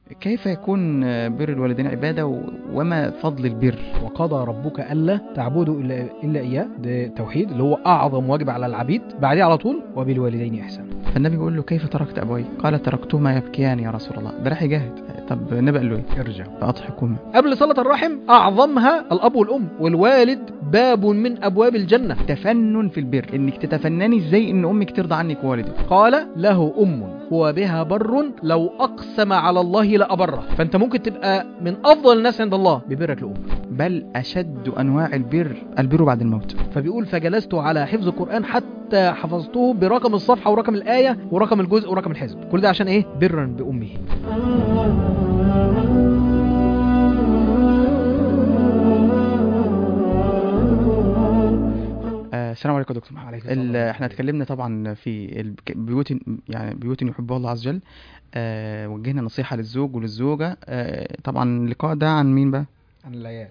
كيف يكون بر الوالدين عبادة و- وما فضل البر وقضى ربك الا تعبدوا الا الا اياه ده توحيد اللي هو اعظم واجب على العبيد بعديه على طول وبالوالدين احسانا فالنبي بيقول له كيف تركت أبوي قال تركتهما يبكيان يا رسول الله ده راح يجاهد طب النبي قال له ايه ارجع فأضحكهما قبل صلة الرحم أعظمها الأب والأم والوالد باب من أبواب الجنة تفنن في البر انك تتفنني ازاي ان امك ترضى عنك ووالدك قال له أم هو بها بر لو أقسم على الله لأبره فأنت ممكن تبقى من أفضل الناس عند الله ببرك لأمك بل اشد انواع البر البر بعد الموت فبيقول فجلست على حفظ القرآن حتى حفظته برقم الصفحة ورقم الآية ورقم الجزء ورقم الحزب كل ده عشان إيه برا بأمه آه السلام عليكم يا دكتور محمد عليكم السلام ال- ورحمة احنا الله. اتكلمنا طبعا في الب- بيوت يعني بيوت يحبها الله عز وجل آه وجهنا نصيحة للزوج وللزوجة آه طبعا اللقاء ده عن مين بقى عن العيال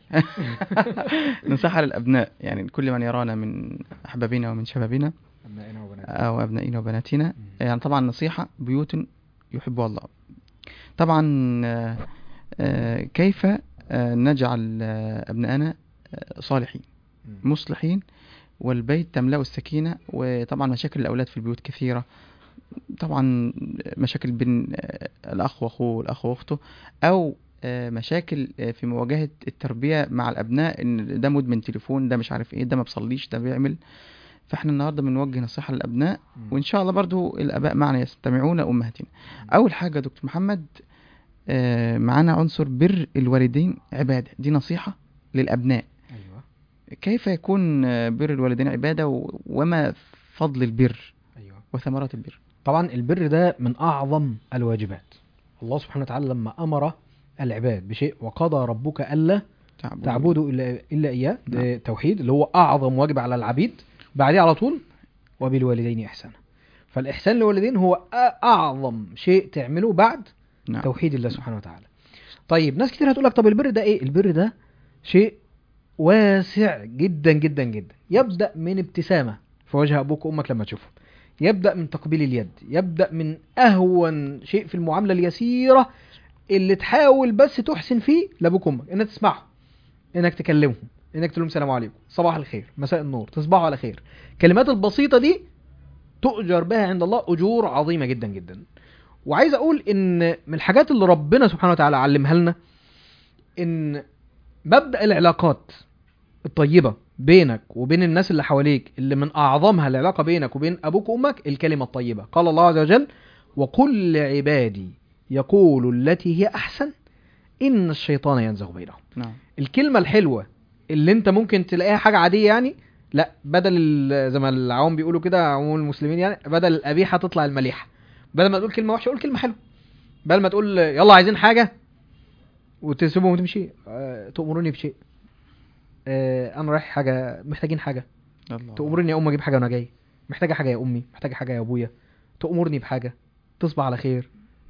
نصيحة للأبناء يعني كل من يرانا من أحبابنا ومن شبابنا أبنائنا وبناتنا أو أبنائنا وبناتنا يعني طبعا نصيحة بيوت يحبها الله طبعا آه، آه، كيف آه، نجعل آه، أبنائنا آه، صالحين مصلحين والبيت تملأ السكينة وطبعا مشاكل الأولاد في البيوت كثيرة طبعا مشاكل بين آه، الأخ وأخوه والأخ وأخته أو آه، مشاكل آه، في مواجهة التربية مع الأبناء إن ده مدمن تليفون ده مش عارف إيه ده ما بصليش ده بيعمل فإحنا النهاردة بنوجه نصيحة للأبناء وإن شاء الله برضو الآباء معنا يستمعون أمهاتنا أول حاجة دكتور محمد آه، معانا عنصر بر الوالدين عبادة دي نصيحة للأبناء أيوه كيف يكون آه، بر الوالدين عبادة و- وما فضل البر أيوه وثمرات البر طبعا البر ده من أعظم الواجبات الله سبحانه وتعالى لما أمر العباد بشيء وقضى ربك ألا تعبد تعبدوا إلا, إلا إياه ده توحيد اللي هو أعظم واجب على العبيد بعديه على طول وبالوالدين إحسانا فالإحسان للوالدين هو أ- أعظم شيء تعمله بعد نعم. توحيد الله سبحانه وتعالى طيب ناس كتير هتقول لك طب البر ده إيه البر ده شيء واسع جدا جدا جدا يبدأ من ابتسامة في وجه أبوك وأمك لما تشوفهم يبدأ من تقبيل اليد يبدأ من أهون شيء في المعاملة اليسيرة اللي تحاول بس تحسن فيه لأبوك وأمك إنك تسمعهم إنك تكلمهم إنك تقول لهم السلام عليكم صباح الخير مساء النور تصبحوا على خير الكلمات البسيطة دي تؤجر بها عند الله أجور عظيمة جدا جدا وعايز أقول إن من الحاجات اللي ربنا سبحانه وتعالى علمها لنا إن مبدأ العلاقات الطيبة بينك وبين الناس اللي حواليك اللي من أعظمها العلاقة بينك وبين أبوك وأمك الكلمة الطيبة قال الله عز وجل وقل لعبادي يقول التي هي أحسن إن الشيطان ينزغ بينهم نعم الكلمة الحلوة اللي انت ممكن تلاقيها حاجة عادية يعني لا بدل ال- زي ما العوام بيقولوا كده عموم المسلمين يعني بدل القبيحة تطلع المليحة بدل ما تقول كلمة وحشة قول كلمة حلوة بدل ما تقول يلا عايزين حاجة وتسيبهم وتمشي اه تأمروني بشيء اه انا رايح حاجة محتاجين حاجة الله تأمرني يا أم أجيب حاجة وأنا جاي محتاجة حاجة يا أمي محتاجة حاجة يا أبويا تأمرني بحاجة تصبح على خير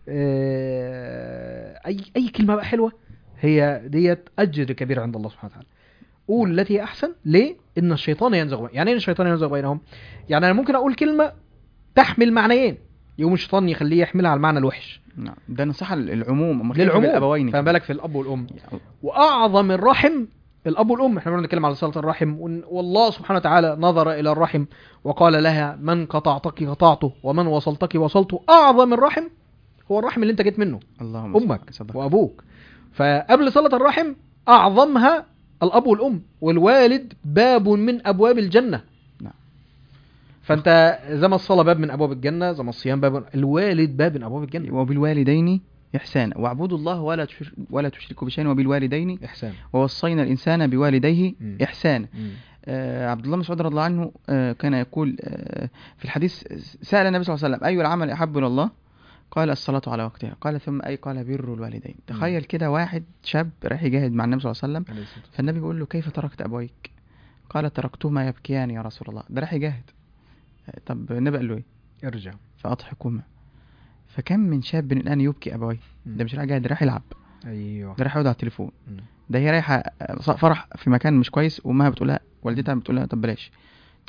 آه، أي أي كلمة بقى حلوة هي ديت أجر كبير عند الله سبحانه وتعالى قول التي هي أحسن ليه؟ إن الشيطان ينزغ بينهم يعني إيه الشيطان ينزغ بينهم؟ يعني أنا ممكن أقول كلمة تحمل معنيين يقوم الشيطان يخليه يحملها على المعنى الوحش نعم ده نصيحة للعموم أما كيف للعموم بالأبوين فما بالك في الأب والأم واعظم الرحم الاب والام احنا بنتكلم على صله الرحم وإن- والله سبحانه وتعالى نظر الى الرحم وقال لها من قطعتك قطعته ومن وصلتك وصلته اعظم الرحم هو الرحم اللي انت جيت منه اللهم صل- امك صدق. وابوك فقبل صله الرحم اعظمها الاب والام والوالد باب من ابواب الجنه نعم. فانت زي ما الصلاه باب من ابواب الجنه زي ما الصيام باب من- الوالد باب من ابواب الجنه وبالوالدين إحسانا واعبدوا الله ولا تشر... ولا تشركوا بشيء وبالوالدين احسان ووصينا الإنسان بوالديه مم. إحسانا آه عبد الله مسعود رضي الله عنه آه كان يقول آه في الحديث سأل النبي صلى الله عليه وسلم أي العمل أحب إلى الله قال الصلاة على وقتها قال ثم أي قال بر الوالدين تخيل كده واحد شاب رايح يجاهد مع النبي صلى الله عليه وسلم فالنبي بيقول له كيف تركت أبويك قال تركتهما يبكيان يا رسول الله ده رايح يجاهد آه، طب النبي قال له إيه ارجع فأضحكهما فكم من شاب الآن يبكي أبويه ده مش رايح يجاهد ده رايح يلعب ايوه ده رايح يقعد على التليفون مم. ده هي رايحه فرح في مكان مش كويس وامها بتقول لها والدتها بتقول لها طب بلاش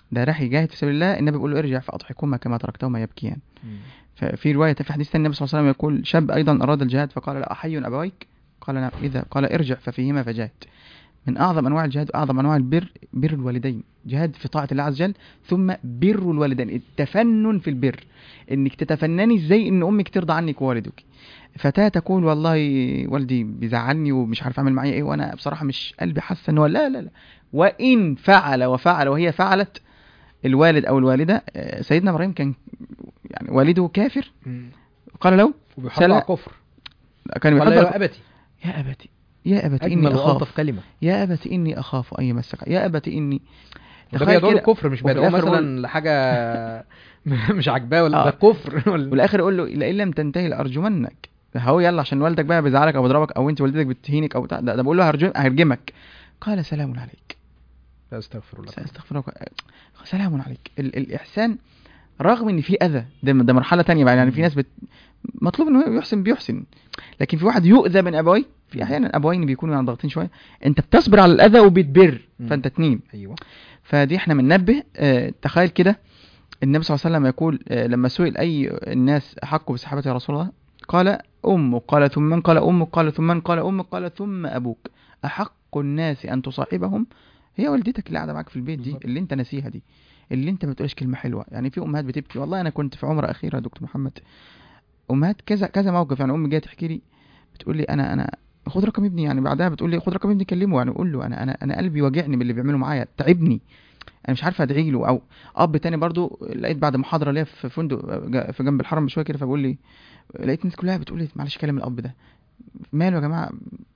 ده راح يجاهد في سبيل الله النبي بيقول له ارجع فاضحكهما كما تركتهما يبكيان ففي روايه في حديث ثاني النبي صلى الله عليه وسلم يقول شاب ايضا اراد الجهاد فقال لا احي ابويك قال نعم اذا قال ارجع ففيهما فجاهد من اعظم انواع الجهاد واعظم انواع البر بر الوالدين جهاد في طاعه الله عز وجل ثم بر الوالدين التفنن في البر انك تتفنني ازاي ان امك ترضى عنك ووالدك فتاة تقول والله والدي بيزعلني ومش عارف اعمل معايا ايه وانا بصراحه مش قلبي حاسه ان هو لا لا لا وان فعل وفعل وهي فعلت الوالد او الوالده آه، سيدنا ابراهيم كان يعني والده كافر قال له وبيحط سلا- على كفر كان قال يحب يا ابتي يا ابتي يا ابتي اجمل اني اخاف والطف كلمه يا ابت اني اخاف ان يمسك يا ابت اني ده تخيل بيدعو كده الكفر مش وفي بيدعو الآخر مثلا لحاجه مش عاجباه ولا آه. ده كفر ولا- والاخر يقول له لئن لم تنتهي لارجمنك هو يلا عشان والدك بقى بيزعلك او بيضربك او انت والدتك بتهينك او بتاع ده, ده بقول له هرجم هرجمك قال سلام عليك لا استغفر الله ساستغفرك سلام عليك ال الاحسان رغم ان في اذى ده, ده مرحله تانية بقى يعني في ناس بت... مطلوب انه يحسن بيحسن لكن في واحد يؤذى من ابويه في احيانا ابوين بيكونوا يعني ضاغطين شويه انت بتصبر على الاذى وبتبر مم. فانت اتنين ايوه فدي احنا بننبه آه، تخيل كده النبي صلى الله عليه وسلم يقول آه، لما سئل اي الناس احق بصحابه يا رسول الله قال امك قال ثم من قال امك قال ثم من قال امك قال ثم ابوك احق الناس ان تصاحبهم هي والدتك اللي قاعده معاك في البيت دي بالظبط. اللي انت ناسيها دي اللي انت ما بتقولش كلمه حلوه يعني في امهات بتبكي والله انا كنت في عمره اخيره يا دكتور محمد امهات كذا كذا موقف يعني امي جايه تحكي لي بتقول لي انا انا خد رقم ابني يعني بعدها بتقول لي خد رقم ابني كلمه يعني قول له انا انا انا قلبي واجعني من اللي بيعمله معايا تعبني انا مش عارف ادعي له او اب تاني برضو لقيت بعد محاضره ليا في فندق جا- في جنب الحرم بشويه كده فبقول لي لقيت الناس كلها بتقول لي معلش كلام الاب ده ماله يا جماعه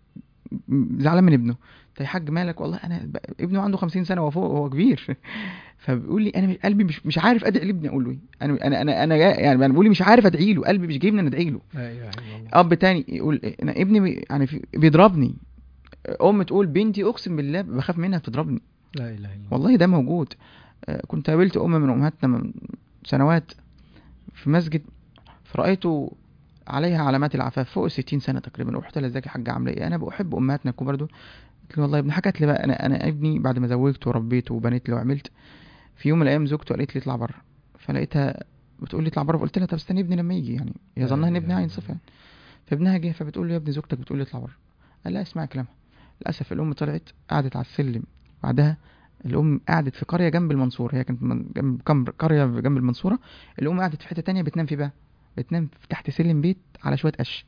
م- زعلان من ابنه طيب يا حاج مالك والله انا ب... ابنه عنده 50 سنه وفوق هو كبير فبيقول لي انا مش قلبي مش مش عارف ادعي لابني اقول له ايه انا انا انا انا جا- يعني انا بقول لي مش عارف ادعي له قلبي مش جايبني انا ادعي له لا اله الا الله اب تاني يقول إيه، انا ابني بي- يعني في- بيضربني ام تقول بنتي اقسم بالله بخاف منها بتضربني لا اله الا الله والله ده موجود آه، كنت قابلت ام من امهاتنا من سنوات في مسجد فرأيت عليها علامات العفاف فوق الستين سنة تقريبا رحت لها ازيك يا حاجة عاملة ايه انا بحب امهاتنا الكبار دول قلت له والله يا ابني حكت لي بقى انا انا ابني بعد ما زوجته وربيته وبنيت له وعملت في يوم من الايام زوجته قالت لي اطلع بره فلقيتها بتقول لي اطلع بره فقلت لها طب استني ابني لما يجي يعني هي لا ظنها ان إله ابنها إلا هينصف يعني فابنها جه فبتقول له يا ابني زوجتك بتقول لي اطلع بره قال لها اسمعي كلامها للاسف الام طلعت قعدت على السلم بعدها الام قعدت في قريه جنب المنصوره هي كانت من جنب كم- قريه جنب المنصوره الام قعدت في حته تانية بتنام في بقى بتنام في تحت سلم بيت على شويه قش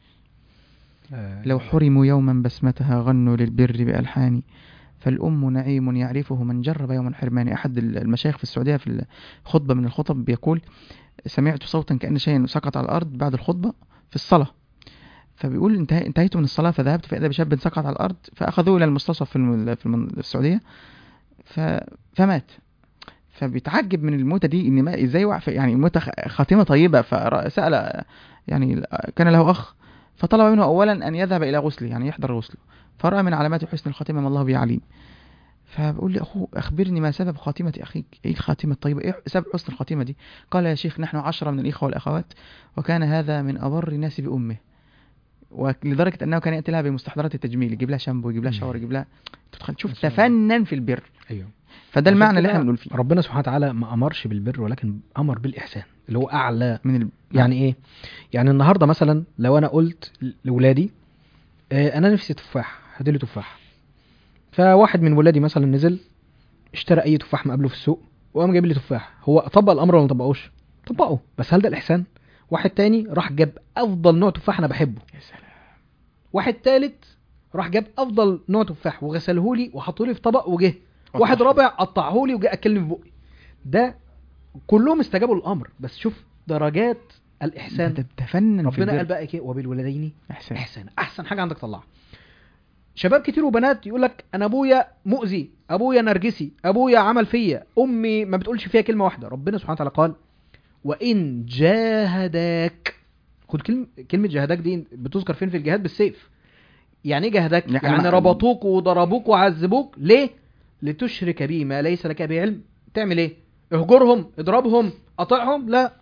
لا لو إله. حرموا يوما بسمتها غنوا للبر بألحان فالأم نعيم يعرفه من جرب يوما حرمان أحد المشايخ في السعودية في الخطبة من الخطب بيقول سمعت صوتا كأن شيء سقط على الأرض بعد الخطبة في الصلاة فبيقول انتهي انتهيت من الصلاة فذهبت فإذا بشاب سقط على الأرض فأخذوه إلى المستصف في الم- في الم- في السعودية ف... فمات فبيتعجب من الموتة دي ان ما ازاي وقع في- يعني موتة خ- خاتمة طيبة فسأل يعني كان له أخ فطلب منه أولا أن يذهب إلى غسله يعني يحضر غسله فرأى من علامات حسن الخاتمة ما الله به عليم فبقول لي أخوه أخبرني ما سبب خاتمة أخيك إيه الخاتمة الطيبة إيه سبب حسن الخاتمة دي قال يا شيخ نحن عشرة من الإخوة والأخوات وكان هذا من أبر الناس بأمه ولدرجة أنه كان يأتي لها بمستحضرات التجميل يجيب لها شامبو يجيب لها مم. شاور يجيب لها تدخل شوف ما شاء الله. تفنن في البر ايوه فده عشان المعنى اللي كده احنا بنقول فيه ربنا سبحانه وتعالى ما امرش بالبر ولكن امر بالاحسان اللي هو اعلى من ال... يعني ايه يعني النهارده مثلا لو انا قلت لاولادي آه، انا نفسي تفاح هات لي تفاح فواحد من ولادي مثلا نزل اشترى اي تفاح مقابله في السوق وقام جايب لي تفاح هو طبق الامر ولا ما طبقوش طبقه بس هل ده الاحسان واحد تاني راح جاب افضل نوع تفاح انا بحبه يا سلام واحد تالت راح جاب افضل نوع تفاح وغسله لي وحطه لي في طبق وجه واحد قطعه. رابع قطعه لي وجه اكلني في بقي ده كلهم استجابوا للامر بس شوف درجات الاحسان انت تفنن في ربنا قال البر بقى ايه وبالولدين احسان احسان احسن حاجه عندك طلعها شباب كتير وبنات يقول لك انا ابويا مؤذي ابويا نرجسي ابويا عمل فيا امي ما بتقولش فيها كلمه واحده ربنا سبحانه وتعالى قال وان جاهداك خد كلمه كلمه جاهداك دي بتذكر فين في الجهاد بالسيف يعني ايه جاهداك يعني يعني ما- ربطوك وضربوك وعذبوك ليه لتشرك بي ما ليس لك به علم تعمل ايه اهجرهم اضربهم قطعهم لا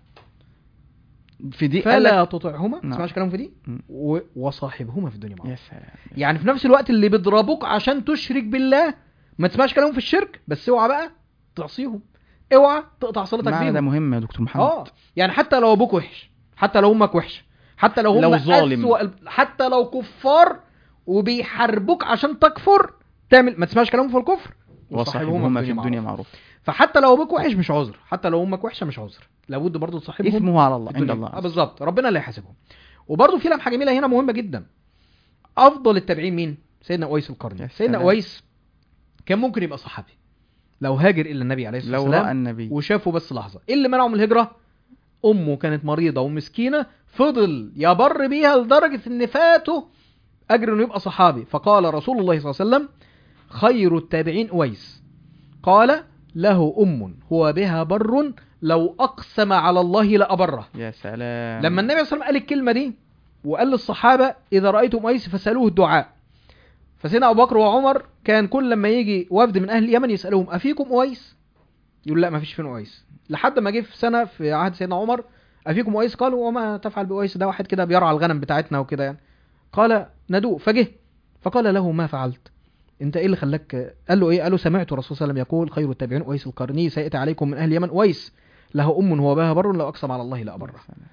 في دي قال فلا لك تطعهما ما نعم. تسمعش كلام في دي مم. و- وصاحبهما في الدنيا معروف يا سلام يعني في نفس الوقت اللي بيضربوك عشان تشرك بالله ما تسمعش كلامهم في الشرك بس اوعى بقى تعصيهم اوعى تقطع صلتك المعنى ده بيهم مهم يا دكتور محمد اه يعني حتى لو ابوك وحش حتى لو امك وحشه حتى لو هم لو ظالم. أسوأ ال- حتى لو كفار وبيحاربوك عشان تكفر تعمل ما تسمعش كلامهم في الكفر وصاحبهما في الدنيا معروف فحتى لو ابوك وحش مش عذر حتى لو امك وحشه مش عذر لابد برضه تصاحبهم اسمه على الله في عند الدنيا. الله آه بالظبط ربنا اللي هيحاسبهم وبرضه في لمحه جميله هنا مهمه جدا افضل التابعين مين سيدنا اويس القرني يا سيدنا سلام. اويس كان ممكن يبقى صحابي لو هاجر الى النبي عليه الصلاه لو والسلام راى النبي وشافه بس لحظه ايه اللي منعه من الهجره امه كانت مريضه ومسكينه فضل يبر بيها لدرجه ان فاته اجر انه يبقى صحابي فقال رسول الله صلى الله عليه وسلم خير التابعين اويس قال له ام هو بها بر لو اقسم على الله لابره يا سلام لما النبي صلى الله عليه وسلم قال الكلمه دي وقال للصحابه اذا رايتم اويس فسالوه الدعاء فسيدنا ابو بكر وعمر كان كل لما يجي وفد من اهل اليمن يسالوهم افيكم اويس يقول لا ما فيش فين اويس لحد ما جه في سنه في عهد سيدنا عمر افيكم اويس قالوا وما تفعل باويس ده واحد كده بيرعى الغنم بتاعتنا وكده يعني قال ندوء فجه فقال له ما فعلت انت ايه اللي خلاك قال له ايه قال له سمعت الرسول صلى الله عليه وسلم يقول خير التابعين اويس القرني سياتي عليكم من اهل اليمن اويس له ام هو بها بر لو اقسم على الله لابره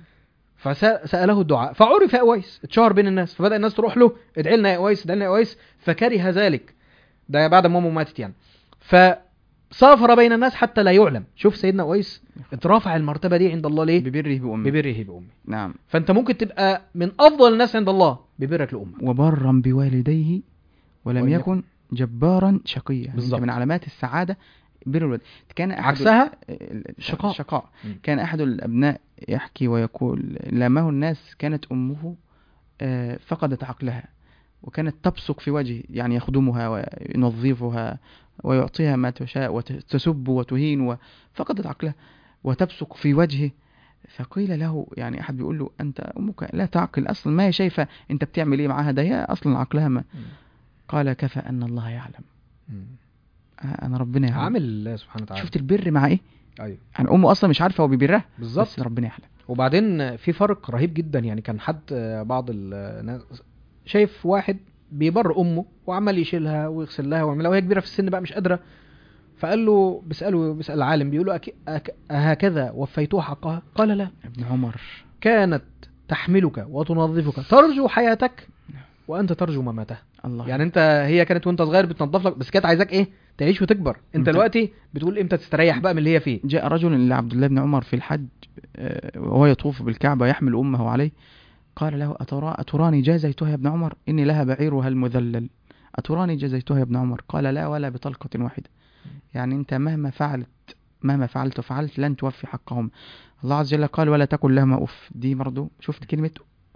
فسأله الدعاء فعرف اويس اتشهر بين الناس فبدأ الناس تروح له ادعي لنا يا اويس ادعي لنا يا اويس فكره ذلك ده بعد ما امه ماتت يعني فسافر بين الناس حتى لا يعلم شوف سيدنا اويس اترافع المرتبة دي عند الله ليه ببره بأمه ببره بأمه نعم فانت ممكن تبقى من افضل الناس عند الله ببرك لأمك وبرا بوالديه ولم ولم يكن جبارا شقيا يعني بالظبط. من علامات السعادة بر الوالد كان أحد عكسها ال- شقاء. الشقاء مم. كان أحد الأبناء يحكي ويقول لامه الناس كانت أمه آه، فقدت عقلها وكانت تبصق في وجهه يعني يخدمها وينظفها ويعطيها ما تشاء وتسب وتهين وفقدت عقلها وتبصق في وجهه فقيل له يعني أحد بيقول له أنت أمك لا تعقل أصلا ما هي شايفة أنت بتعمل إيه معاها ده هي أصلا عقلها ما قال كفى أن الله يعلم آه، أنا ربنا يعلم عامل الله سبحانه وتعالى شفت البر مع إيه ايوه يعني أمه أصلا مش عارفة هو بيبرها بالظبط بس ربنا يعلم وبعدين في فرق رهيب جدا يعني كان حد آه، بعض الناس شايف واحد بيبر امه وعمال يشيلها ويغسل لها ويعملها وهي كبيره في السن بقى مش قادره فقال له بيساله بيسال العالم بيقول له أك... أك... هكذا وفيتوها حقها قال لا ابن عمر كانت تحملك وتنظفك ترجو حياتك وانت ترجو مماتها الله يعني انت هي كانت وانت صغير بتنظف لك بس كانت عايزاك ايه تعيش وتكبر انت انت- دلوقتي بتقول امتى تستريح بقى من اللي هي فيه جاء رجل لعبد الله بن عمر في الحج آه، وهو يطوف بالكعبة يحمل أمه عليه قال له أترى أتراني جازيتها يا ابن عمر إني لها بعيرها المذلل أتراني جازيتها يا ابن عمر قال لا ولا بطلقة واحدة يعني أنت مهما فعلت مهما فعلت وفعلت لن توفي حقهم الله عز وجل قال ولا تقل لهما أف دي برضو شفت كلمة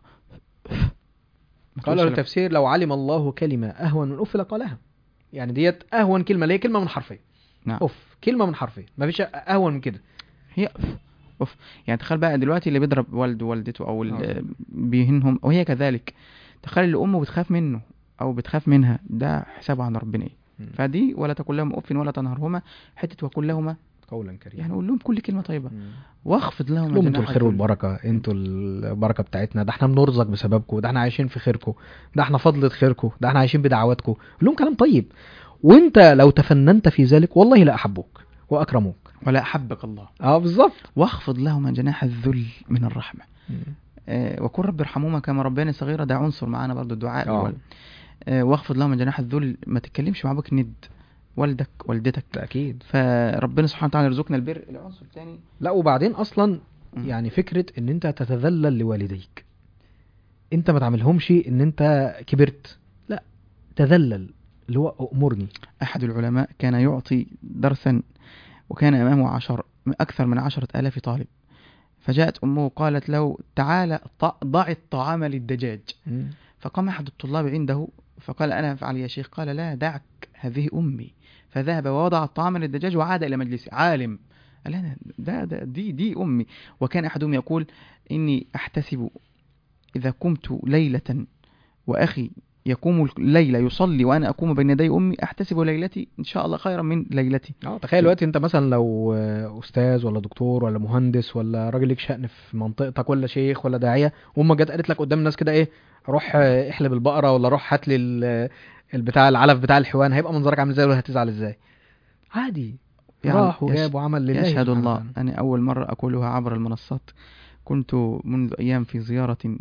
ما قال تقولش له لا. التفسير لو علم الله كلمة أهون من أف لقالها يعني ديت أهون كلمة اللي هي كلمة من حرفين نعم أف كلمة من حرفين مفيش أهون من كده هي أف أف يعني تخيل بقى دلوقتي اللي بيضرب والده ووالدته أو آه. اللي بيهينهم وهي كذلك تخيل اللي أمه بتخاف منه أو بتخاف منها ده حسابه عند ربنا إيه فدي ولا تقول لهم أف ولا تنهرهما حتة وقل لهما قولا كريما يعني قول لهم كل كلمة طيبة مم. واخفض لهم لهم انتوا جناح الخير الذل. والبركة انتوا البركة بتاعتنا ده احنا بنرزق بسببكم ده احنا عايشين في خيركم ده احنا فضلة خيركم ده احنا عايشين بدعواتكم لهم كلام طيب وانت لو تفننت في ذلك والله لا احبوك واكرموك ولا أحبك الله اه بالظبط واخفض لهما جناح الذل من الرحمة آه وقل رب ارحمهما كما ربياني صغيرة ده عنصر معانا برضو الدعاء آه. وال- آه واخفض لهما جناح الذل ما تتكلمش مع ابوك ند والدك والدتك ده اكيد فربنا سبحانه وتعالى يرزقنا البر العنصر الثاني لا وبعدين اصلا مم. يعني فكرة ان انت تتذلل لوالديك انت ما تعملهمش ان انت كبرت لا تذلل اللي هو امرني أحد العلماء كان يعطي درسا وكان أمامه عشر أكثر من عشرة آلاف طالب فجاءت أمه قالت له تعالى ط- ضع الطعام للدجاج فقام أحد الطلاب عنده فقال أنا أفعل يا شيخ قال لا دعك هذه أمي فذهب ووضع الطعام للدجاج وعاد إلى مجلسه عالم قال أنا ده, ده دي دي أمي وكان أحدهم يقول إني أحتسب إذا قمت ليلة وأخي يقوم الليلة يصلي وأنا أقوم بين يدي أمي أحتسب ليلتي إن شاء الله خيرا من ليلتي اه تخيل دلوقتي انت مثلا لو آه، استاذ ولا دكتور ولا مهندس ولا راجل ليك شأن في منطقتك ولا شيخ ولا داعيه وامك جت قالت لك قدام الناس كده ايه روح آه، احلب البقره ولا روح هات لي ال- البتاع العلف بتاع الحيوان هيبقى منظرك عامل ازاي ولا هتزعل ازاي عادي يعني راح يش- وجاب وعمل لله يشهد سبحانه الله وتعالى. أنا أول مرة أقولها عبر المنصات كنت منذ أيام في زيارة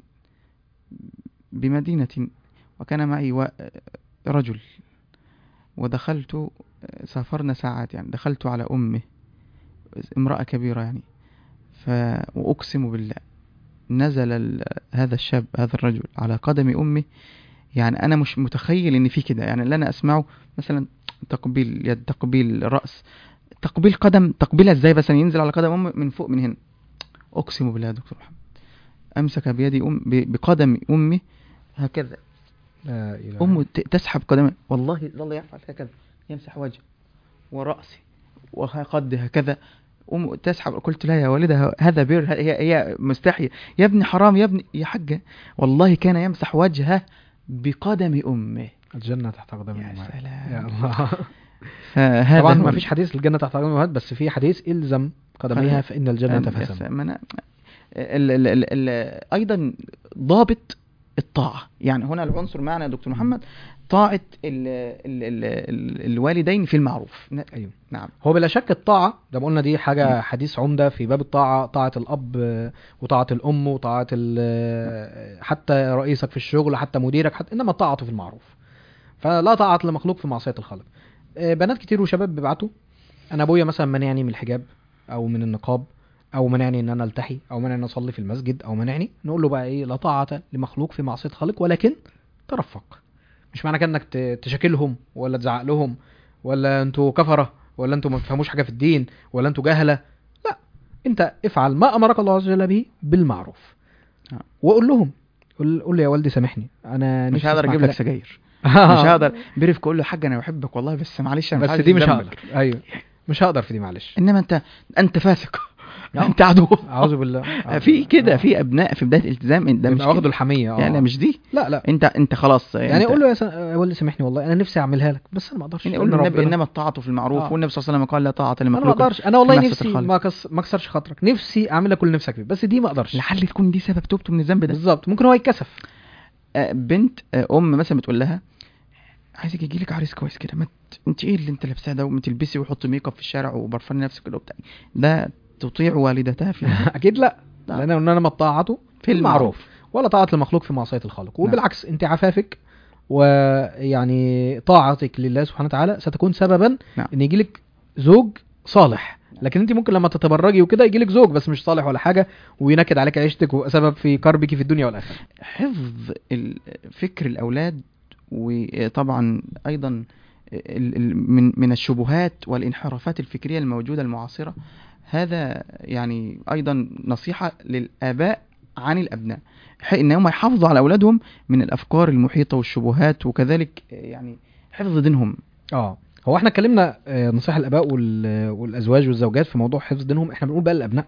بمدينة وكان معي و- رجل ودخلت سافرنا ساعات يعني دخلت على أمه امرأة كبيرة يعني ف وأقسم بالله نزل ال... هذا الشاب هذا الرجل على قدم أمه يعني أنا مش متخيل إن في كده يعني اللي أنا أسمعه مثلا تقبيل يد تقبيل رأس تقبيل قدم تقبيلها ازاي مثلا ينزل على قدم امه من فوق من هنا اقسم بالله يا دكتور محمد امسك بيدي ام ب- بقدم امي هكذا لا إله امه ت- تسحب قدمي والله ظل يفعل هكذا يمسح وجهي وراسي وقد هكذا أم تسحب قلت لا يا والدة هذا بر هي هي مستحية يا ابني حرام يا ابني يا حاجة والله كان يمسح وجهه بقدم أمه الجنة تحت قدم يا الأمهات. سلام. يا الله فهذا طبعا هو ما فيش حديث الجنة تحت قدم الأمهات بس في حديث إلزم قدميها قدم- فإن الجنة أم- فسم يس- ما أنا ال ال ال ال ايضا ضابط الطاعه يعني هنا العنصر معنا يا دكتور محمد طاعه ال ال ال ال الوالدين في المعروف ن- أيوه نعم هو بلا شك الطاعة زي ما قلنا دي حاجة حديث عمدة في باب الطاعة طاعة الأب آه، وطاعة الأم وطاعة ال- آه، حتى رئيسك في الشغل حتى مديرك حتى إنما الطاعة في المعروف فلا طاعة لمخلوق في معصية الخالق آه، بنات كتير وشباب بيبعتوا أنا أبويا مثلا منعني من الحجاب أو من النقاب أو منعني إن أنا ألتحي أو منعني إن أصلي في المسجد أو منعني نقول له بقى إيه لا طاعة لمخلوق في معصية خالق ولكن ترفق مش معنى كده إنك ت- تشاكلهم ولا تزعق لهم ولا انتوا كفره ولا انتوا ما بتفهموش حاجه في الدين ولا انتوا جهله لا انت افعل ما امرك الله عز وجل به بالمعروف آه. وقول لهم قول قول لي يا والدي سامحني انا مش نفسي هقدر أسمع اجيب لك كلام. سجاير مش هقدر بيرفق اقول له حاجه انا بحبك والله بس معلش انا مش بس عايز دي مش ذنبك. هقدر ايوه مش هقدر في دي معلش انما انت انت فاسق آه. انت عدو اعوذ بالله أعوذ في بالله. كده آه. في ابناء في بدايه الالتزام ده مش يبقى واخد كده. الحميه اه يعني لا، مش دي لا لا انت انت خلاص يعني انت- قول له يا, س... يا والدي سامحني والله انا نفسي اعملها لك بس انا ما اقدرش يعني قول لأن النبي ربنا- انما الطاعه في المعروف آه. والنبي صلى الله عليه وسلم قال لا طاعه انا ما لمخلوق اقدرش انا والله في معصية نفسي الخالق. ما كس... ما اكسرش خاطرك نفسي اعمل لك كل اللي نفسك فيه بس دي ما اقدرش لعل تكون دي سبب توبته من الذنب ده بالظبط ممكن هو يتكسف آه، بنت آه، ام مثلا بتقول لها عايزك يجي لك عريس كويس كده ما ت- انت ايه اللي انت لابساه ده وما تلبسي وحطي ميك اب في الشارع وبرفاني نفسك كده وبتاع ده تطيع والدتها في اكيد لا لا. لان قلنا انما طاعته في المعروف ولا طاعة المخلوق في معصية الخالق وبالعكس انت عفافك ويعني طاعتك لله سبحانه وتعالى ستكون سببا نعم. ان يجيلك زوج صالح لكن انت ممكن لما تتبرجي وكده يجيلك زوج بس مش صالح ولا حاجة وينكد عليك عيشتك وسبب في كربك في الدنيا والاخرة حفظ ال- فكر الاولاد وطبعا ايضا ال- ال- من من الشبهات والانحرافات الفكريه الموجوده المعاصره هذا يعني ايضا نصيحه للاباء عن الابناء ح- ان هم يحافظوا على اولادهم من الافكار المحيطه والشبهات وكذلك يعني حفظ دينهم اه هو احنا اتكلمنا آه، نصيحة الاباء وال- والازواج والزوجات في موضوع حفظ دينهم احنا بنقول بقى للابناء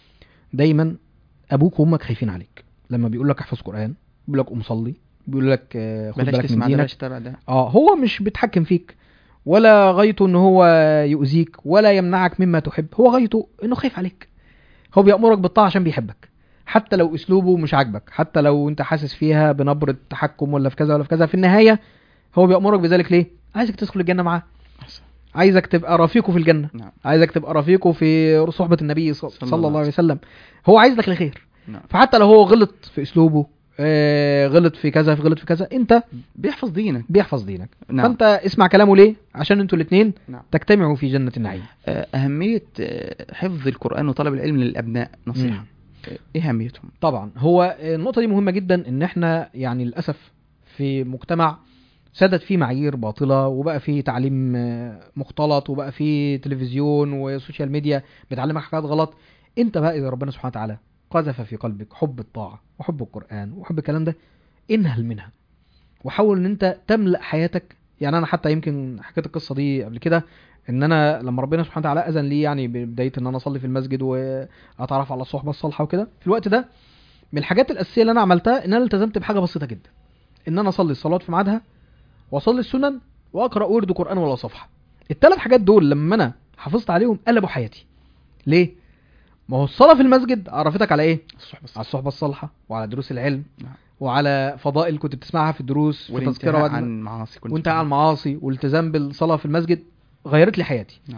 دايما ابوك وامك خايفين عليك لما بيقول لك احفظ قران بيقول لك قوم صلي بيقول لك آه، خد بلاش بالك من تسمع ده دينك بلاش تتابع ده اه هو مش بيتحكم فيك ولا غايته ان هو يؤذيك ولا يمنعك مما تحب هو غايته انه خايف عليك هو بيأمرك بالطاعة عشان بيحبك حتى لو اسلوبه مش عاجبك حتى لو انت حاسس فيها بنبرة تحكم ولا في كذا ولا في كذا في النهاية هو بيأمرك بذلك ليه عايزك تدخل الجنة معاه أحسن. عايزك تبقى رفيقه في الجنة نعم عايزك تبقى رفيقه في صحبة النبي ص- صلى صلى الله الله عليه وسلم هو عايز لك الخير نعم فحتى لو هو غلط في اسلوبه آه، غلط في كذا في غلط في كذا انت بيحفظ دينك بيحفظ دينك نعم فانت اسمع كلامه ليه عشان انتوا الاثنين نعم تجتمعوا في جنة النعيم آه، أهمية آه، حفظ القرآن وطلب العلم للأبناء نصيحة آه، إيه أهميتهم؟ طبعا هو النقطة دي مهمة جدا ان احنا يعني للأسف في مجتمع سادت فيه معايير باطلة وبقى فيه تعليم آه، مختلط وبقى فيه تلفزيون وسوشيال ميديا بتعلمك حاجات غلط انت بقى اذا ربنا سبحانه وتعالى قذف في قلبك حب الطاعة وحب القرآن وحب الكلام ده انهل منها وحاول ان انت تملأ حياتك يعني انا حتى يمكن حكيت القصة دي قبل كده ان انا لما ربنا سبحانه وتعالى اذن لي يعني ببداية ان انا اصلي في المسجد واتعرف على الصحبة الصالحة وكده في الوقت ده من الحاجات الاساسيه اللي انا عملتها ان انا التزمت بحاجه بسيطه جدا ان انا اصلي الصلوات في ميعادها واصلي السنن واقرا ورد قران ولا صفحه الثلاث حاجات دول لما انا حافظت عليهم قلبوا حياتي ليه ما هو الصلاه في المسجد عرفتك على ايه الصحبة على الصحبه الصالحه وعلى دروس العلم نعم. وعلى فضائل كنت بتسمعها في الدروس في تذكره والانتهاء بعد عن معاصي كنت وانت عن المعاصي والالتزام بالصلاه في المسجد غيرت لي حياتي نعم.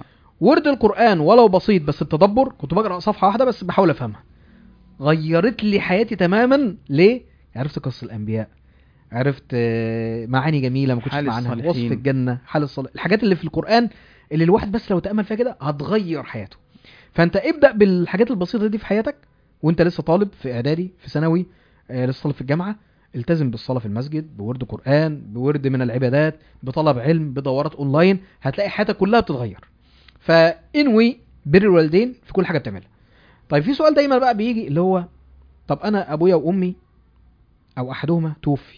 ورد القران ولو بسيط بس بتدبر كنت بقرا صفحه واحده بس بحاول افهمها غيرت لي حياتي تماما ليه عرفت قصص الانبياء عرفت آه، معاني جميله ما كنتش حال اسمع عنها وصف الصالحين. الجنه حال الصالح الحاجات اللي في القران اللي الواحد بس لو تامل فيها كده هتغير حياته فانت ابدا بالحاجات البسيطه دي في حياتك وانت لسه طالب في اعدادي في ثانوي آه، لسه طالب في الجامعه التزم بالصلاه في المسجد بورد قران بورد من العبادات بطلب علم بدورات اونلاين هتلاقي حياتك كلها بتتغير فانوي بر الوالدين في كل حاجه بتعملها طيب في سؤال دايما بقى بيجي اللي هو طب انا ابويا وامي او احدهما توفي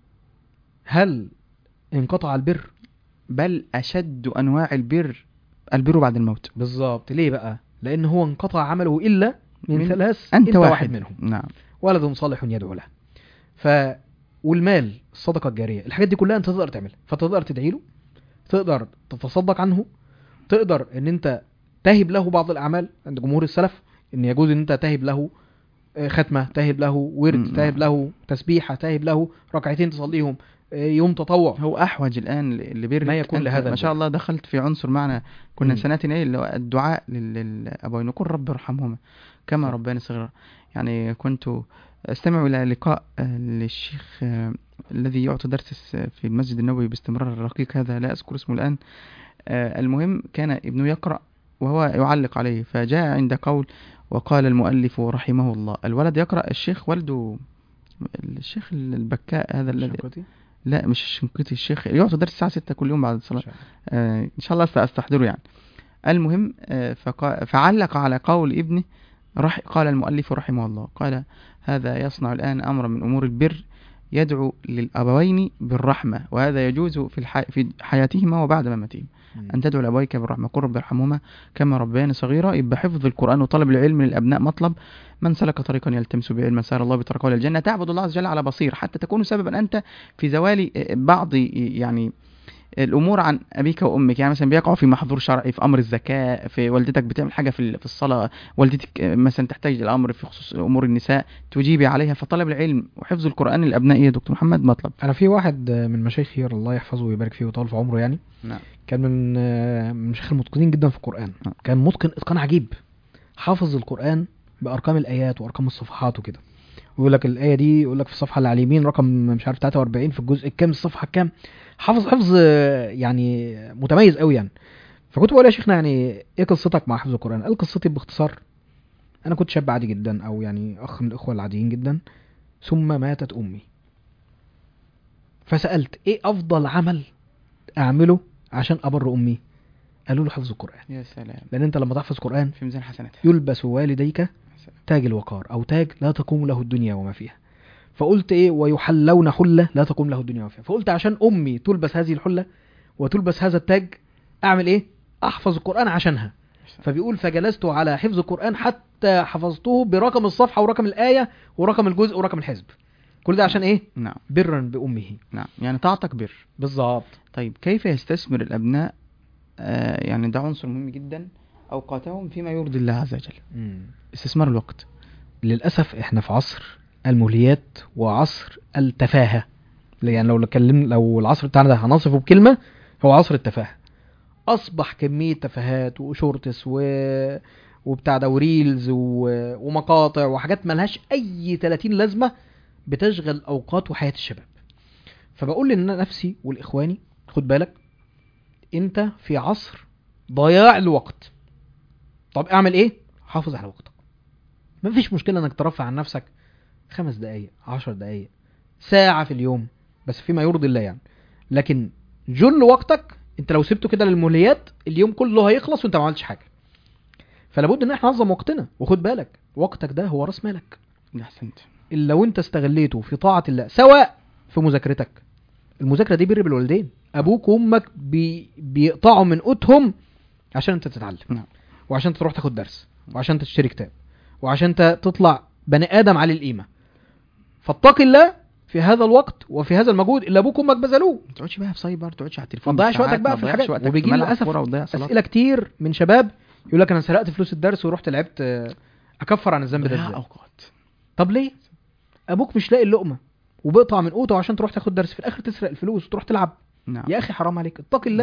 هل انقطع البر بل أشد أنواع البر البر بعد الموت بالظبط ليه بقى لان هو انقطع عمله الا من, من- ثلاث أنت, واحد. واحد منهم نعم ولد صالح يدعو له ف والمال الصدقه الجاريه الحاجات دي كلها انت تقدر تعملها فتقدر تدعي له تقدر تتصدق عنه تقدر ان انت تهب له بعض الاعمال عند جمهور السلف ان يجوز ان انت تهب له آه، ختمه تهب له ورد مم. تهب له تسبيحه تهب له ركعتين تصليهم آه، يوم تطوع هو أحوج الآن ل- لبر ما يكون أنت لهذا ما شاء البر. الله دخلت في عنصر معنا كنا مم. سنتنا إيه اللي هو الدعاء لل- للأبوين نقول رب ارحمهما كما صح. رباني صغيرا يعني كنت أستمع إلى لقاء آه، للشيخ آه، الذي يعطي درس الس- في المسجد النبوي باستمرار الرقيق هذا لا أذكر اسمه الآن آه، المهم كان ابنه يقرأ وهو يعلق عليه فجاء عند قول وقال المؤلف رحمه الله الولد يقرأ الشيخ والده الشيخ البكاء هذا الذي شكرتي؟ لا مش الشنقيطي الشيخ يعطي درس الساعة 6 كل يوم بعد الصلاة إن شاء الله. آه إن شاء الله أست- أستحضره يعني المهم آه فقا فعلق على قول ابنه رح قال المؤلف رحمه الله قال هذا يصنع الآن أمرا من أمور البر يدعو للأبوين بالرحمة وهذا يجوز في, الح... في حياتهما وبعد مماتهما مم. أن تدعو لأبويك بالرحمة قل رب ارحمهما كما ربياني صغيرا يبقى حفظ القرآن وطلب العلم للأبناء مطلب من سلك طريقا يلتمس به علما سار الله بطريقه إلى الجنة تعبد الله عز وجل على بصير حتى تكون سببا أنت في زوال بعض يعني الامور عن ابيك وامك يعني مثلا بيقعوا في محظور شرعي في امر الزكاه في والدتك بتعمل حاجه في ال- في الصلاه والدتك مثلا تحتاج الامر في خصوص امور النساء تجيبي عليها فطلب العلم وحفظ القران للابناء ايه يا دكتور محمد مطلب انا في واحد آه، من مشايخي الله يحفظه ويبارك فيه ويطول في عمره يعني نعم كان من آه، من المشايخ المتقنين جدا في القرآن آه. كان متقن اتقان عجيب حافظ القرآن بأرقام الآيات وأرقام الصفحات وكده ويقول لك الآية دي يقول لك في الصفحة اللي على اليمين رقم مش عارف 43 في الجزء الكام الصفحة الكام حافظ حفظ آه، يعني متميز قوي يعني فكنت بقول يا شيخنا يعني ايه قصتك مع حفظ القرآن قال قصتي باختصار انا كنت شاب عادي جدا او يعني اخ من الاخوة العاديين جدا ثم ماتت امي فسألت ايه افضل عمل اعمله عشان ابر امي قالوا له حفظ القرآن يا سلام لان انت لما تحفظ قرآن في ميزان حسناتها يلبس والديك يا سلام. تاج الوقار او تاج لا تقوم له الدنيا وما فيها فقلت ايه ويحلون حله لا تقوم له الدنيا وما فيها فقلت عشان امي تلبس هذه الحله وتلبس هذا التاج اعمل ايه احفظ القران عشانها فبيقول فجلست على حفظ القران حتى حفظته برقم الصفحه ورقم الايه ورقم الجزء ورقم الحزب كل ده عشان ايه نعم برا بامه نعم يعني طاعتك بر بالظبط طيب كيف يستثمر الابناء آه يعني ده عنصر مهم جدا اوقاتهم فيما يرضي الله عز وجل استثمار الوقت للاسف احنا في عصر الملهيات وعصر التفاهه يعني لو اتكلم لو العصر بتاعنا ده هنصفه بكلمه هو عصر التفاهه اصبح كميه تفاهات وشورتس و وبتاع ده وريلز و... ومقاطع وحاجات ملهاش اي 30 لازمه بتشغل اوقات وحياه الشباب فبقول لنفسي ولاخواني خد بالك انت في عصر ضياع الوقت طب اعمل ايه حافظ على وقتك مفيش مشكله انك ترفع عن نفسك خمس دقايق عشر دقايق ساعة في اليوم بس فيما يرضي الله يعني لكن جل وقتك انت لو سبته كده للملهيات اليوم كله هيخلص وانت ما عملتش حاجة فلابد ان احنا ننظم وقتنا وخد بالك وقتك ده هو راس مالك احسنت اللي لو انت استغليته في طاعة الله سواء في مذاكرتك المذاكرة دي بر بالوالدين ابوك وامك بي بيقطعوا من قوتهم عشان انت تتعلم نعم وعشان تروح تاخد درس وعشان تشتري كتاب وعشان انت تطلع بني ادم على القيمه فاتق الله في هذا الوقت وفي هذا المجهود اللي ابوك وامك بذلوه ما تقعدش بقى في سايبر ما تقعدش على ما التليفون تضيعش بالساعات، وقتك بقى ما في تضيعش الحاجات وقتك وبيجي في لي ملعب للاسف كورة وتضيع صلاة. اسئله كتير من شباب يقول لك انا سرقت فلوس الدرس ورحت لعبت آه، اكفر عن الذنب ده ضياع ازاي اوقات طب ليه ابوك مش لاقي اللقمه وبيقطع من قوته عشان تروح تاخد درس في الاخر تسرق الفلوس وتروح تلعب نعم يا اخي حرام عليك اتق الله نعم.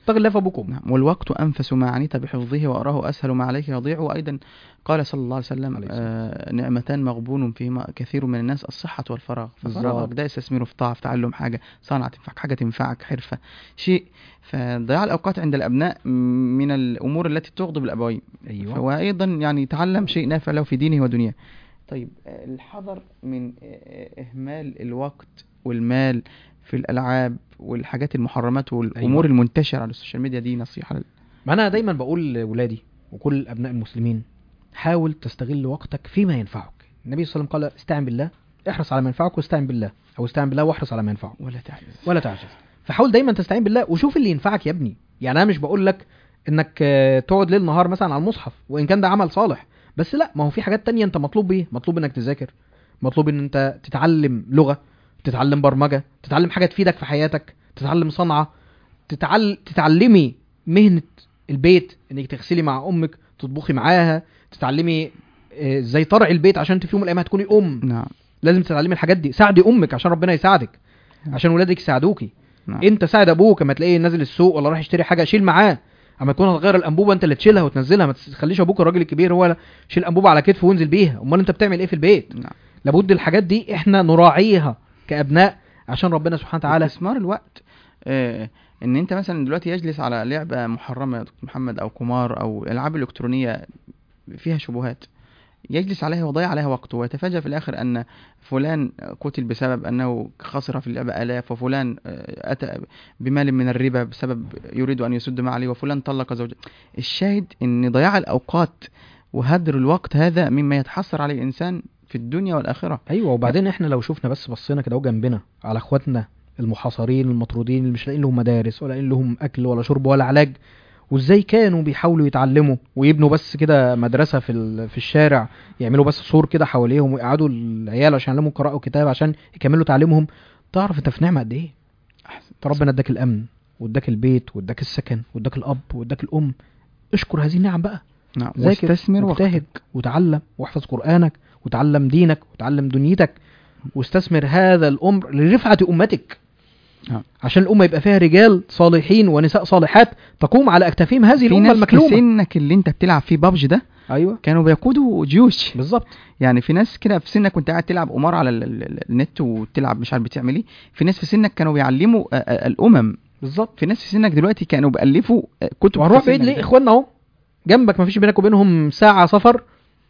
اتق الله في ابوك وامك نعم والوقت أنفس ما عنيت بحفظه وأراه أسهل ما عليك يضيع وأيضا قال صلى الله عليه وسلم عليه الصلاة آه نعمتان مغبون فيهما كثير من الناس الصحة والفراغ بالظبط. ففراغك ده استثمره في طاعة في تعلم حاجة صنعة تنفعك حاجة تنفعك حرفة شيء فضياع الأوقات عند الأبناء من الأمور التي تغضب الأبوين ايوه وأيضا يعني يتعلم شيء نافع له في دينه ودنياه طيب آه، الحذر من آه، إهمال الوقت والمال في الألعاب والحاجات المحرمات والأمور أيوة. المنتشرة على السوشيال ميديا دي نصيحة لل- ما انا دايما بقول لولادي وكل ابناء المسلمين حاول تستغل وقتك فيما ينفعك النبي صلى الله عليه وسلم قال استعن بالله احرص على ما ينفعك واستعن بالله او استعن بالله واحرص على ما ينفعك ولا تعجز ولا تعجز فحاول دايما تستعين بالله وشوف اللي ينفعك يا ابني يعني انا مش بقول لك انك آه، تقعد ليل نهار مثلا على المصحف وان كان ده عمل صالح بس لا ما هو في حاجات تانية انت مطلوب ايه مطلوب انك تذاكر مطلوب ان انت تتعلم لغة تتعلم برمجة تتعلم حاجة تفيدك في حياتك تتعلم صنعة تتعل... تتعلمي مهنة البيت انك تغسلي مع امك تطبخي معاها تتعلمي آه، ازاي ترعي البيت عشان انت في يوم من الايام هتكوني ام نعم لازم تتعلمي الحاجات دي ساعدي امك عشان ربنا يساعدك نعم. عشان ولادك يساعدوكي نعم انت ساعد ابوك اما تلاقيه نازل السوق ولا رايح يشتري حاجه شيل معاه اما يكون هتغير الانبوبه انت اللي تشيلها وتنزلها ما تخليش ابوك الراجل الكبير هو اللي شيل الانبوبه على كتفه وانزل بيها امال انت بتعمل ايه في البيت نعم لابد الحاجات دي احنا نراعيها كابناء عشان ربنا سبحانه وتعالى استثمار الوقت آه ان انت مثلا دلوقتي يجلس على لعبه محرمه يا دكتور محمد او قمار او العاب الكترونيه فيها شبهات يجلس عليها ويضيع عليها وقته ويتفاجأ في الآخر أن فلان قتل بسبب أنه خسر في اللعبة آلاف وفلان آه، أتى بمال من الربا بسبب يريد أن يسد ما عليه وفلان طلق زوجته الشاهد أن ضياع الأوقات وهدر الوقت هذا مما يتحسر عليه الإنسان في الدنيا والآخرة ايوه وبعدين احنا لو شفنا بس بصينا كده اهو جنبنا على اخواتنا المحاصرين المطرودين اللي مش لاقيين لهم مدارس ولا لاقيين لهم اكل ولا شرب ولا علاج وازاي كانوا بيحاولوا يتعلموا ويبنوا بس كده مدرسه في ال- في الشارع يعملوا بس سور كده حواليهم ويقعدوا العيال عشان يعلموا قراءه وكتاب عشان يكملوا تعليمهم تعرف انت في نعمه قد ايه انت ربنا اداك الامن واداك البيت واداك السكن واداك الاب واداك الام اشكر هذه النعم بقى نعم ذاكر واستثمر واجتهد وقتك وتعلم واحفظ قرآنك وتعلم دينك وتعلم دنيتك واستثمر هذا الأمر لرفعة أمتك نعم. عشان الأمة يبقى فيها رجال صالحين ونساء صالحات تقوم على أكتافهم هذه في الأمة ناس في المكلومة سنك اللي انت بتلعب فيه بابجي ده أيوة كانوا بيقودوا جيوش بالظبط يعني في ناس كده في سنك كنت قاعد تلعب قمار على ال- ال- ال- النت وتلعب مش عارف بتعمل ايه في ناس في سنك كانوا بيعلموا آه، آه، الامم بالظبط في ناس في سنك دلوقتي كانوا بيالفوا آه، كتب وهنروح في بعيد سنك ليه ده. إخواننا أهو جنبك مفيش بينك وبينهم ساعة سفر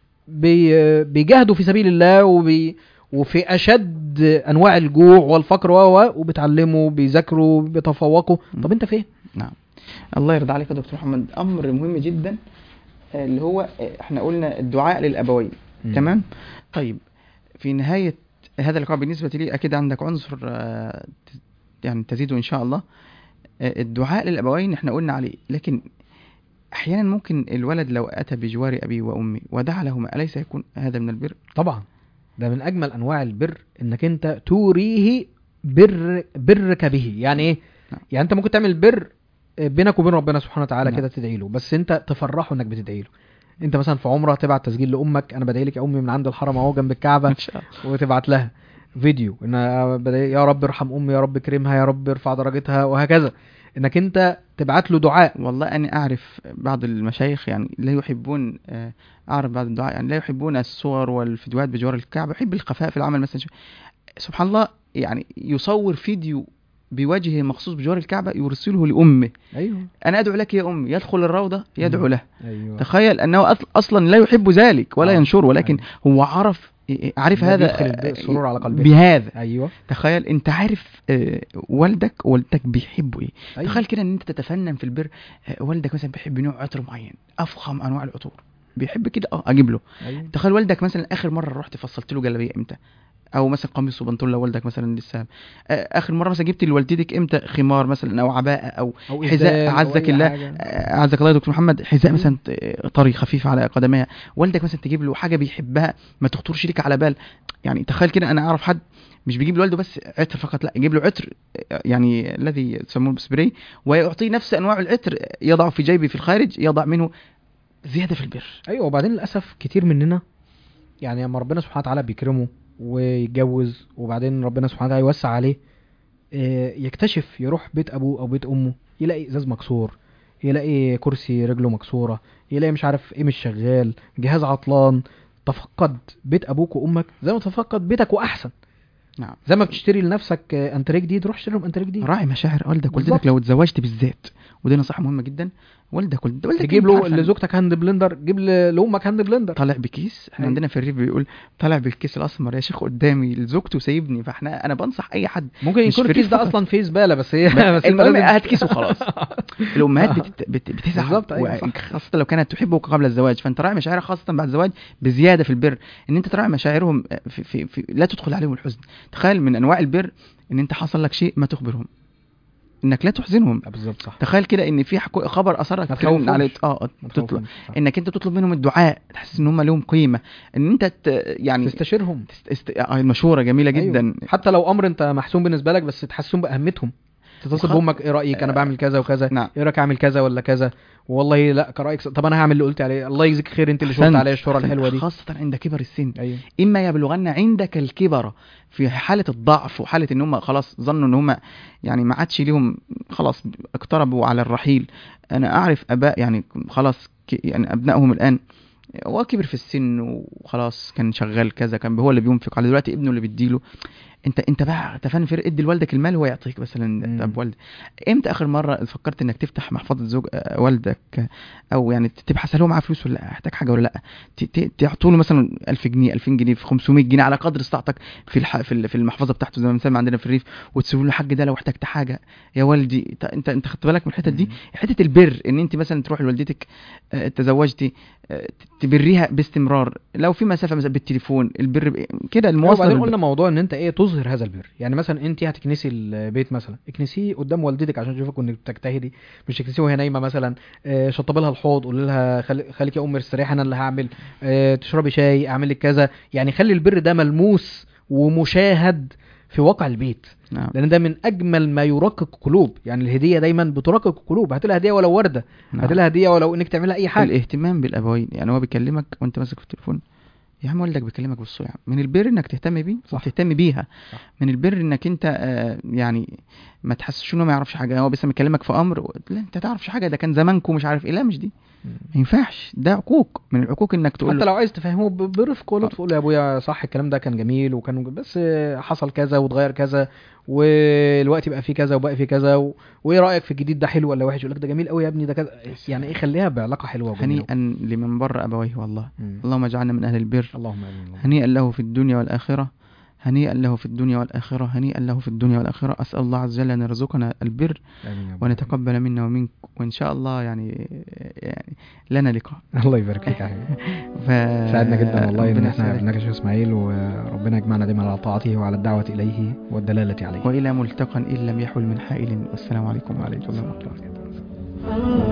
بي بيجاهدوا في سبيل الله وبي وفي أشد أنواع الجوع والفقر و و وبيتعلموا بيذاكروا بيتفوقوا طب أنت فين؟ نعم الله يرضى عليك يا دكتور محمد امر مهم جدا آه، اللي هو آه، احنا قلنا الدعاء للابوين مم. تمام طيب في نهايه هذا اللقاء بالنسبه لي اكيد عندك عنصر آه، ت- يعني تزيده ان شاء الله آه، الدعاء للابوين احنا قلنا عليه لكن احيانا ممكن الولد لو اتى بجوار ابي وامي ودعا لهما اليس يكون هذا من البر طبعا ده من اجمل انواع البر انك انت توريه بر برك به يعني ايه نعم. يعني انت ممكن تعمل بر بينك وبين ربنا سبحانه وتعالى نعم. كده تدعي له بس انت تفرحه انك بتدعي له انت مثلا في عمره تبعت تسجيل لامك انا بدعي لك يا امي من عند الحرم اهو جنب الكعبه ان شاء الله وتبعت لها فيديو ان أنا بدعي يا رب ارحم امي يا رب اكرمها يا رب ارفع درجتها وهكذا انك انت تبعت له دعاء والله أنا أعرف بعض المشايخ يعني لا يحبون آه، أعرف بعض الدعاء يعني لا يحبون الصور والفيديوهات بجوار الكعبة يحب الخفاء في العمل مثلا سبحان الله يعني يصور فيديو بوجهه مخصوص بجوار الكعبة يرسله لأمه ايوه أنا أدعو لك يا أمي يدخل الروضة يدعو له ايوه تخيل أنه أص- أصلا لا يحب ذلك ولا آه. ينشره ولكن أيوة. هو عرف عارف ده هذا بيدخل الب- السرور على قلبه. بهذا ايوه تخيل انت عارف آه، والدك والدتك بيحبوا ايه أيوة. تخيل كده ان انت تتفنن في البر آه، والدك مثلا بيحب نوع عطر معين افخم انواع العطور بيحب كده اه اجيب له ايوه تخيل والدك مثلا اخر مره رحت فصلت له جلابيه امتى او مثلا قميص وبنطلون لو والدك مثلا لسه آه، اخر مره مثلا جبت لوالدتك امتى خمار مثلا او عباءه او او حذاء إزدال أو عزك أي الله حاجة. آه، عزك الله يا دكتور محمد حذاء مم. مثلا آه، طري خفيف على قدميها والدك مثلا تجيب له حاجه بيحبها ما تخطرش ليك على بال يعني تخيل كده انا اعرف حد مش بيجيب لوالده بس عطر فقط لا يجيب له عطر آه، يعني الذي يسمونه سبراي ويعطيه نفس انواع العطر يضع في جيبه في الخارج يضع منه زياده في البر ايوه وبعدين للاسف كتير مننا يعني لما ربنا سبحانه وتعالى بيكرمه ويتجوز وبعدين ربنا سبحانه وتعالى يوسع عليه آه، يكتشف يروح بيت ابوه او بيت امه يلاقي ازاز مكسور يلاقي كرسي رجله مكسوره يلاقي مش عارف ايه مش شغال جهاز عطلان تفقد بيت ابوك وامك زي ما تفقد بيتك واحسن نعم زي ما بتشتري لنفسك آه، انتريه جديد روح اشتري لهم انتريه جديد راعي مشاعر والدك بالظبط. والدتك لو اتزوجت بالذات ودي نصيحه مهمه جدا والدك والد- والدك تجيب أنت له عارفة لزوجتك هاند بلندر جيب ل- لامك هاند بلندر طالع بكيس احنا أيوة. عندنا في الريف بيقول طالع بالكيس الاسمر يا شيخ قدامي لزوجته سايبني فاحنا انا بنصح اي حد ممكن مش يكون في الكيس الريف ده فقط. اصلا فيه زباله بس هي بس انت المهم لازم- هات كيس وخلاص الامهات بتت... بت... بتزعل بالظبط، أيوة، صح. خاصه لو كانت تحبك قبل الزواج فانت راعي مشاعرها خاصه بعد الزواج بزياده في البر ان انت تراعي مشاعرهم في... في... في... لا تدخل عليهم الحزن تخيل من انواع البر ان انت حصل لك شيء ما تخبرهم انك لا تحزنهم آه، بالظبط صح تخيل كده ان في حكو- خبر اثرك ما تتكلم تخوفهمش. عليه اه ما تطلب تخوفهمش، صح. انك انت تطلب منهم الدعاء تحس ان هم لهم قيمه ان انت ت... يعني تستشيرهم تست... است... آه، المشوره جميله جدا أيوة. حتى لو امر انت محسوم بالنسبه لك بس تحسسهم باهميتهم تتصل وخ- بامك ايه رايك انا آه، بعمل كذا وكذا نعم ايه رايك اعمل كذا ولا كذا والله لا كرايك س- طب انا هعمل اللي قلت عليه الله يجزيك خير انت اللي شفت أحسنت، عليا الشهره أحسنت. الحلوه دي خاصه عند كبر السن ايوه اما يبلغن عندك الكبر في حاله الضعف وحاله ان هم خلاص ظنوا ان هم يعني ما عادش ليهم خلاص اقتربوا على الرحيل انا اعرف اباء يعني خلاص ك- يعني ابنائهم الان هو كبر في السن وخلاص كان شغال كذا كان هو اللي بينفق على دلوقتي ابنه اللي بيديله انت انت بقى تفهم فرق ادي لوالدك المال هو يعطيك مثلا مم. طب والد امتى اخر مره فكرت انك تفتح محفظه زوج آه، والدك آه، او يعني تبحث هل هو معاه فلوس ولا لا محتاج حاجه ولا لا ت- ت- تعطوا له مثلا 1000 جنيه 2000 جنيه في 500 جنيه على قدر استطاعتك في الح... في ال- في المحفظه بتاعته زي ما بنسمي عندنا في الريف وتسيبوا له الحاج ده لو احتجت حاجه يا والدي ت- انت انت خدت بالك من الحته دي مم. حته البر ان انت مثلا تروح لوالدتك آه، تزوجتي آه، تبريها باستمرار لو في مسافه مثلا بالتليفون البر ب- كده وبعدين المواصله قلنا موضوع ان انت ايه تظهر هذا البر يعني مثلا انت هتكنسي البيت مثلا اكنسيه قدام والدتك عشان تشوفك انك بتجتهدي مش تكنسيه وهي نايمه مثلا آه، شطبي لها الحوض قولي لها خلي- خليكي يا ام استريحي انا اللي هعمل آه، تشربي شاي اعمل لك كذا يعني خلي البر ده ملموس ومشاهد في واقع البيت نعم لان ده من اجمل ما يرقق القلوب يعني الهديه دايما بترقق القلوب هات لها هديه ولو ورده نعم. هات لها هديه ولو انك تعملها اي حاجه الاهتمام بالابوين يعني هو بيكلمك وانت ماسك في التليفون يا عم والدك بيكلمك بالصوت يعني من البر انك تهتم بيه صح. وتهتم بيها صح. من البر انك انت آه، يعني ما تحسش انه ما يعرفش حاجه هو بس بيكلمك في امر و- لا انت تعرفش حاجه ده كان زمانكم مش عارف ايه لا مش دي ما ينفعش ده عقوق من العقوق انك تقول حتى له لو عايز تفهمه ب- برفق ولطف قول له يا ابويا صح الكلام ده كان جميل وكان بس حصل كذا واتغير كذا والوقت بقى فيه كذا وبقى فيه كذا و... وايه رايك في الجديد ده حلو ولا وحش يقول لك ده جميل قوي يا ابني ده كذا يعني ايه خليها بعلاقه حلوه وجميله هنيئا لمن بر ابويه والله مم. اللهم اجعلنا من اهل البر اللهم امين اللهم. هنيئا له في الدنيا والآخرة هنيئا له في الدنيا والآخرة هنيئا له في الدنيا والآخرة أسأل الله عز وجل أن يرزقنا البر امين يا رب. ونتقبل منا ومنك وإن شاء الله يعني, يعني لنا لقاء الله يبارك فيك يا حبيبي ف... سعدنا جدا والله ان ربنا احنا يسعدك. عرفناك يا شيخ اسماعيل وربنا يجمعنا دايما على طاعته وعلى الدعوه اليه والدلاله عليه وإلى ملتقى إن لم يحل من حائل والسلام عليكم ورحمة الله وبركاته وبركاته